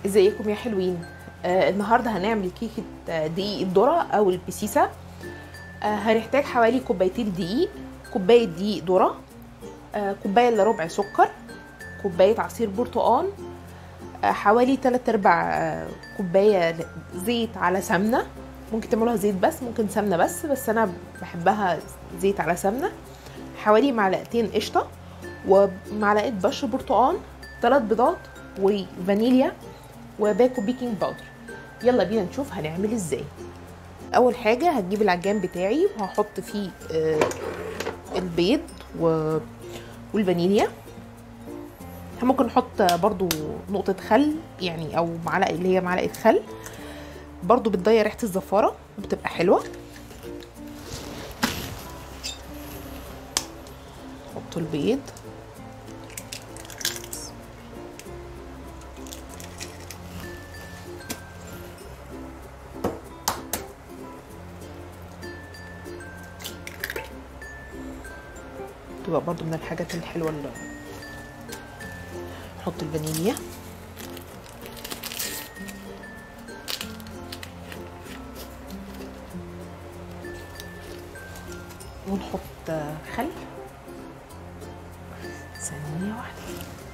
ازيكم يا حلوين آه النهارده هنعمل كيكه آه، دقيق الذره او البسيسه آه هنحتاج حوالي كوبايتين دقيق كوبايه دقيق ذره آه كوبايه الا ربع سكر كوبايه عصير برتقال آه حوالي 3 ارباع آه كوبايه زيت على سمنه ممكن تعملوها زيت بس ممكن سمنه بس بس انا بحبها زيت على سمنه حوالي معلقتين قشطه ومعلقه بشر برتقال ثلاث بيضات وفانيليا وباكو بيكنج باودر يلا بينا نشوف هنعمل ازاي اول حاجه هتجيب العجان بتاعي وهحط فيه آه البيض و... والفانيليا ممكن نحط برضو نقطة خل يعني او معلقة اللي هي معلقة خل برضو بتضيع ريحة الزفارة وبتبقى حلوة نحط البيض تبقى برضو من الحاجات الحلوة اللي نحط الفانيليا ونحط خل ثانية واحدة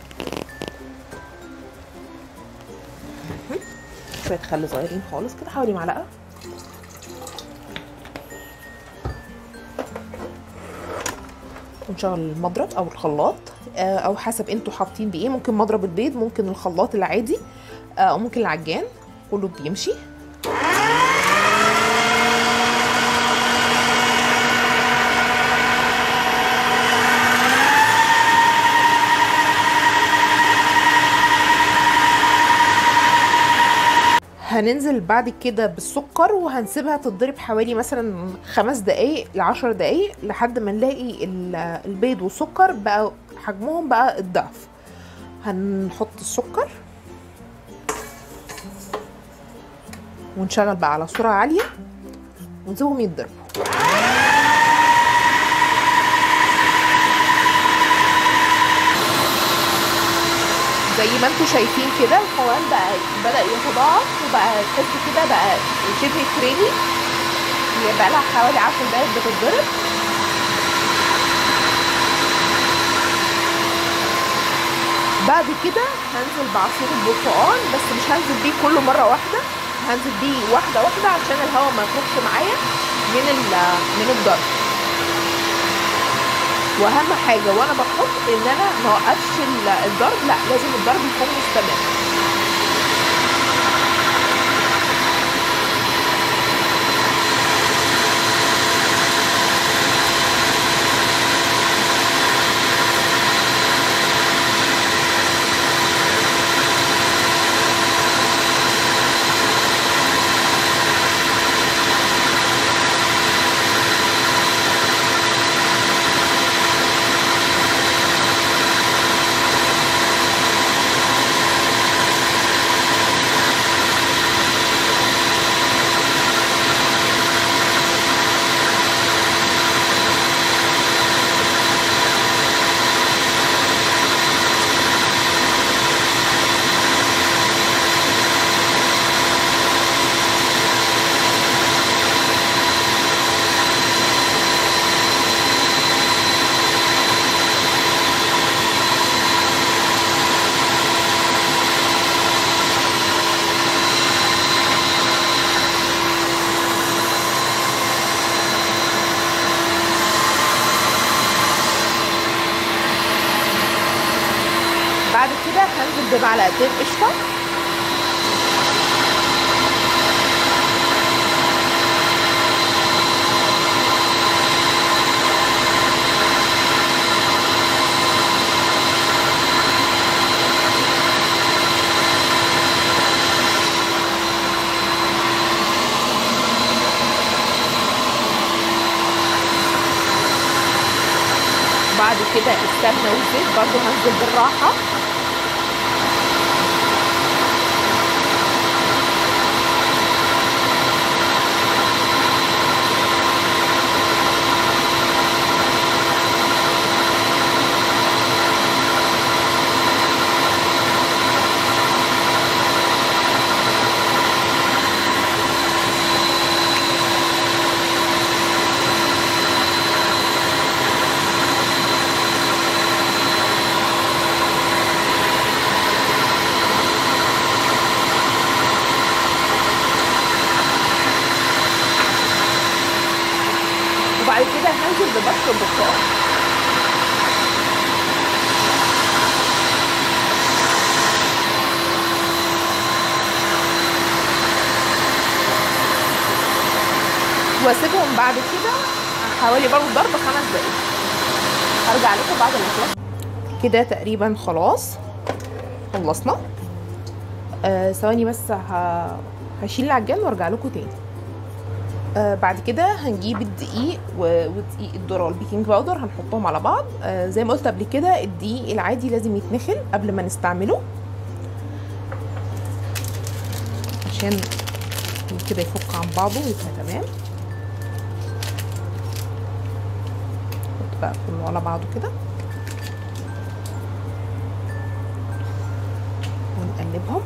شوية خل صغيرين خالص كده حوالي معلقة ونشغل المضرب او الخلاط او حسب انتوا حاطين بايه ممكن مضرب البيض ممكن الخلاط العادي او ممكن العجان كله بيمشي هننزل بعد كده بالسكر وهنسيبها تتضرب حوالي مثلا خمس دقايق لعشر دقايق لحد ما نلاقي البيض والسكر بقى حجمهم بقى الضعف هنحط السكر ونشغل بقى على سرعة عالية ونسيبهم يتضربوا زي ما انتم شايفين كده القوام بقى بدأ يتضاعف وبقى تحس كده بقى شبه كريمي هي بقى لها حوالي 10 دقايق بتتضرب بعد كده هنزل بعصير البرتقال بس مش هنزل بيه كله مره واحده هنزل بيه واحده واحده عشان الهواء ما يخرجش معايا من من الضرب واهم حاجه وانا بحط ان انا ما اوقفش الضرب لا لازم الضرب يكون مستمر بعد كده هنزل بمعلقتين قشطه بعد كده السمنه والزيت برضو هنزل بالراحه بس البرتقال واسيبهم بعد كده حوالي برضه ضرب خمس دقايق هرجع لكم بعد ما يخلص كده تقريبا خلاص خلصنا آه ثواني بس ه... هشيل العجان وارجع لكم تاني آه بعد كده هنجيب الدقيق و- ودقيق الذره والبيكنج باودر هنحطهم على بعض آه زي ما قلت قبل كده الدقيق العادي لازم يتنخل قبل ما نستعمله عشان كده يفك عن بعضه ويبقى تمام نحط بقى كله على بعضه كده ونقلبهم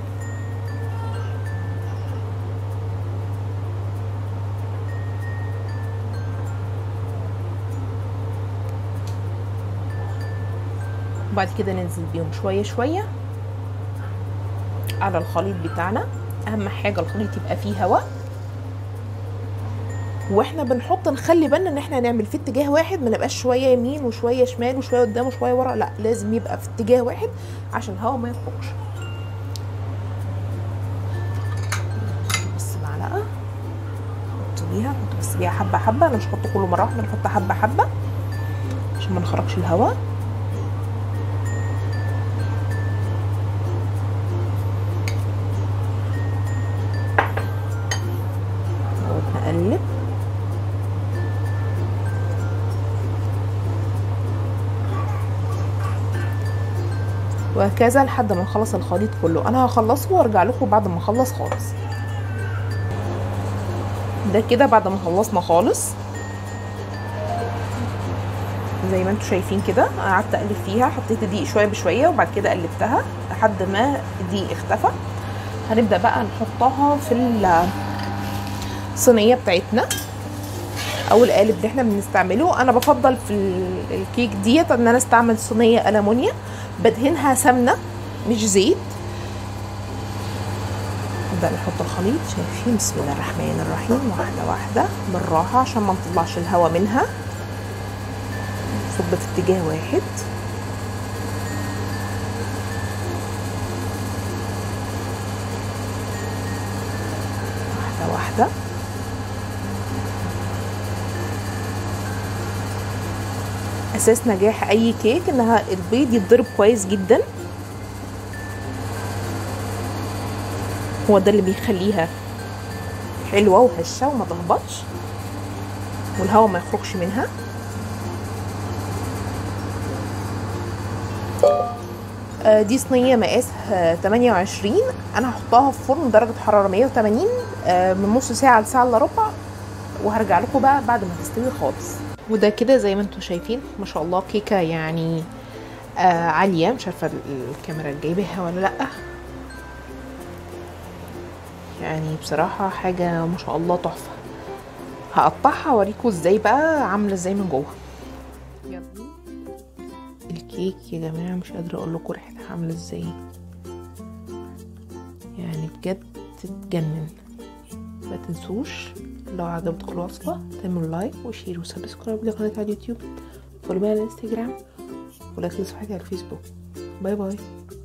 وبعد كده ننزل بيهم شويه شويه على الخليط بتاعنا اهم حاجه الخليط يبقى فيه هواء واحنا بنحط نخلي بالنا ان احنا نعمل في اتجاه واحد ما نبقاش شويه يمين وشويه شمال وشويه قدام وشويه ورا لا لازم يبقى في اتجاه واحد عشان الهواء ما يخرجش بس معلقه نحط بيها نحط بس بيها حبه حبه انا مش هحط كله مره واحده نحط حبه حبه عشان ما نخرجش الهواء نقلب وهكذا لحد ما نخلص الخليط كله انا هخلصه وارجع لكم بعد ما اخلص خالص ده كده بعد ما خلصنا خالص زي ما انتم شايفين كده انا قعدت اقلب فيها حطيت الدقيق شويه بشويه وبعد كده قلبتها لحد ما الدقيق اختفى هنبدا بقى نحطها في الصينيه بتاعتنا او القالب اللي احنا بنستعمله انا بفضل في الكيك ديت ان انا استعمل صينيه المونيا بدهنها سمنه مش زيت نبدا نحط الخليط شايفين بسم الله الرحمن الرحيم واحده واحده بالراحه عشان ما نطلعش الهواء منها نصب في اتجاه واحد واحده واحده اساس نجاح اي كيك انها البيض يتضرب كويس جدا هو ده اللي بيخليها حلوه وهشه وما تهبطش والهواء ما يخرجش منها دي صينيه مقاس 28 انا هحطها في فرن درجه حراره 180 من نص ساعه لساعه الا ربع وهرجع لكم بقى بعد ما تستوي خالص وده كده زي ما انتم شايفين ما شاء الله كيكه يعني آه عاليه مش عارفه الكاميرا جايباها ولا لا يعني بصراحه حاجه ما شاء الله تحفه هقطعها اوريكم ازاي بقى عامله ازاي من جوه الكيك يا جماعه مش قادره اقول لكم ريحتها عامله ازاي يعني بجد تتجنن ما تنسوش لو عجبتكم الوصفه تعملوا لايك وشير وسبسكرايب لقناتي على اليوتيوب فولو بيا على الانستجرام ولا تنسوا حاجه على الفيسبوك باي باي